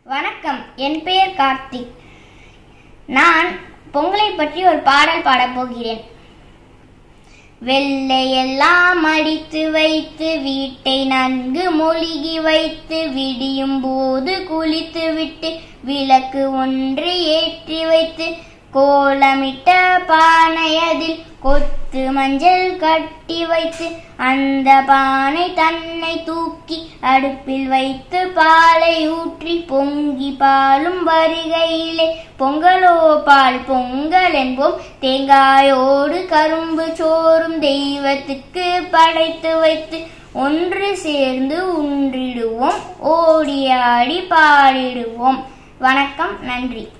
வணக்கம் என் பெயர் கார்த்திக் நான் பொங்கலை பற்றி ஒரு பாடல் பாடப் போகிறேன் வெள்ளையெல்லாம் அடித்து வைத்து வீட்டை நன்கு மொழிகி வைத்து விடியும் போது குளித்து விட்டு விளக்கு ஒன்று ஏற்றி வைத்து கோலமிட்ட பானை அதில் கொத்து மஞ்சள் கட்டி வைத்து அந்த பானை தன்னை தூக்கி அடுப்பில் வைத்து பாலை ஊற்றி பொங்கி பாலும் வருகையிலே பொங்கலோ பால் பொங்கல் என்போம் தேங்காயோடு கரும்பு சோறும் தெய்வத்துக்கு படைத்து வைத்து ஒன்று சேர்ந்து உன்றிடுவோம் ஓடி ஆடி பாடிடுவோம் வணக்கம் நன்றி